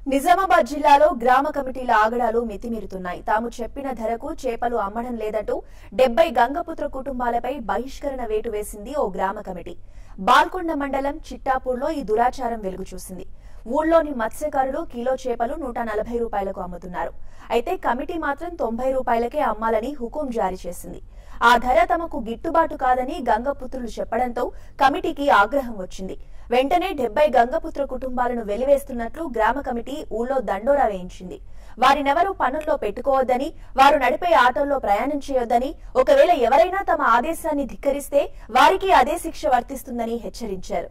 నిజామాబాద్ జిల్లాలో గ్రామ కమిటీల ఆగడాలు మితిమీరుతున్నాయి తాము చెప్పిన ధరకు చేపలు అమ్మడం లేదంటూ డెబ్బై గంగపుత్ర కుటుంబాలపై బహిష్కరణ వేటు వేసింది ఓ గ్రామ కమిటీ బాల్కొండ మండలం చిట్టాపూర్లో ఈ దురాచారం వెలుగు చూసింది ఊళ్ళోని మత్స్యకారులు కిలో చేపలు నూట నలభై రూపాయలకు అమ్ముతున్నారు అయితే కమిటీ మాత్రం తొంభై రూపాయలకే అమ్మాలని హుకుం జారీ చేసింది ఆ ధర తమకు గిట్టుబాటు కాదని గంగపుత్రులు చెప్పడంతో కమిటీకి ఆగ్రహం వచ్చింది వెంటనే డెబ్బై గంగపుత్ర కుటుంబాలను వెలివేస్తున్నట్లు గ్రామ కమిటీ ఊళ్ళో దండోరా వేయించింది వారినెవరూ పనుల్లో పెట్టుకోవద్దని వారు నడిపే ఆటోల్లో ప్రయాణం చేయొద్దని ఒకవేళ ఎవరైనా తమ ఆదేశాన్ని ధిక్కరిస్తే వారికి అదే శిక్ష వర్తిస్తుందని హెచ్చరించారు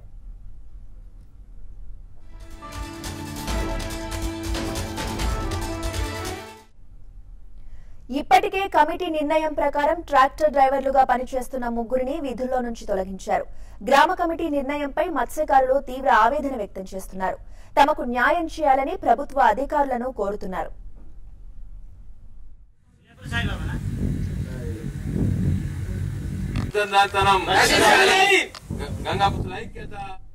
ఇప్పటికే కమిటీ నిర్ణయం ప్రకారం ట్రాక్టర్ డ్రైవర్లుగా పనిచేస్తున్న ముగ్గురిని విధుల్లో నుంచి తొలగించారు గ్రామ కమిటీ నిర్ణయంపై మత్స్యకారులు తీవ్ర ఆవేదన వ్యక్తం చేస్తున్నారు తమకు న్యాయం చేయాలని ప్రభుత్వ అధికారులను కోరుతున్నారు విద్యున్నాతనం గంగాపుత్రుల ఐక్యత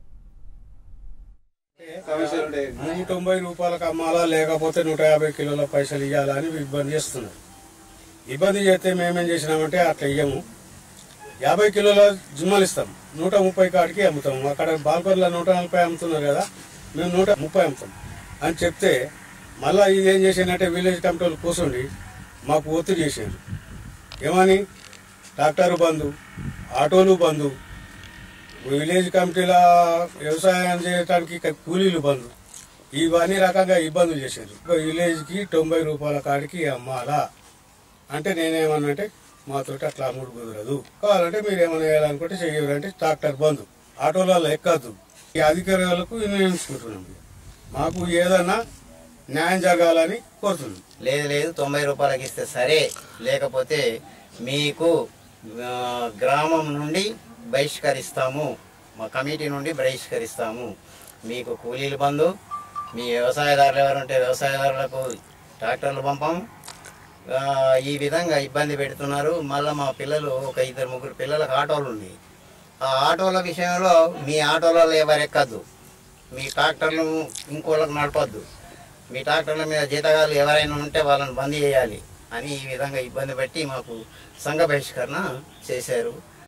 నూట తొంభై రూపాయలకు అమ్మాలా లేకపోతే నూట యాభై కిలోల పైసలు ఇవ్వాలా అని ఇబ్బంది చేస్తున్నారు ఇబ్బంది చేస్తే మేమేం చేసినామంటే అట్లా ఇయ్యము యాభై కిలోల జిమ్మలు ఇస్తాం నూట ముప్పై కాడికి అమ్ముతాం అక్కడ బాల్కొర్ల నూట నలభై అమ్ముతున్నారు కదా మేము నూట ముప్పై అమ్ముతాం అని చెప్తే మళ్ళా ఇది ఏం చేసిందంటే విలేజ్ కమిటీ వాళ్ళు కూర్చోండి మాకు ఒత్తిడి చేసారు ఏమని ట్రాక్టర్ బంధు ఆటోలు బంధు విలేజ్ కమిటీల వ్యవసాయం చేయడానికి ఇక కూలీలు బంధు ఇవన్నీ రకంగా ఇబ్బందులు చేశారు ఒక విలేజ్కి తొంభై రూపాయల కాడికి అమ్మాలా అంటే నేనేమన్నంటే మాతోటి అట్లా అమ్ముడు కుదరదు కావాలంటే మీరు ఏమైనా వేయాలనుకుంటే చేయరంటే ట్రాక్టర్ బంధు ఆటోలలో ఎక్కద్దు ఈ అధికారులకు నిర్ణయించుకుంటున్నాం మాకు ఏదన్నా న్యాయం జరగాలని కోరుతున్నాం లేదు లేదు తొంభై రూపాయలకి ఇస్తే సరే లేకపోతే మీకు ఆ, గ్రామం నుండి బహిష్కరిస్తాము మా కమిటీ నుండి బహిష్కరిస్తాము మీకు కూలీలు బంధు మీ వ్యవసాయదారులు ఎవరుంటే వ్యవసాయదారులకు ట్రాక్టర్లు పంపాము ఆ, ఈ విధంగా ఇబ్బంది పెడుతున్నారు మళ్ళీ మా పిల్లలు ఒక ఇద్దరు ముగ్గురు పిల్లలకు ఆటోలు ఉన్నాయి ఆ ఆటోల విషయంలో మీ ఆటోలలో ఎవరు ఎక్కద్దు మీ ట్రాక్టర్లు ఇంకోళ్ళకి నడపద్దు మీ ట్రాక్టర్ల మీద జీతగాలు ఎవరైనా ఉంటే వాళ్ళని బంద్ చేయాలి అని ఈ విధంగా ఇబ్బంది పెట్టి మాకు సంఘ బహిష్కరణ చేశారు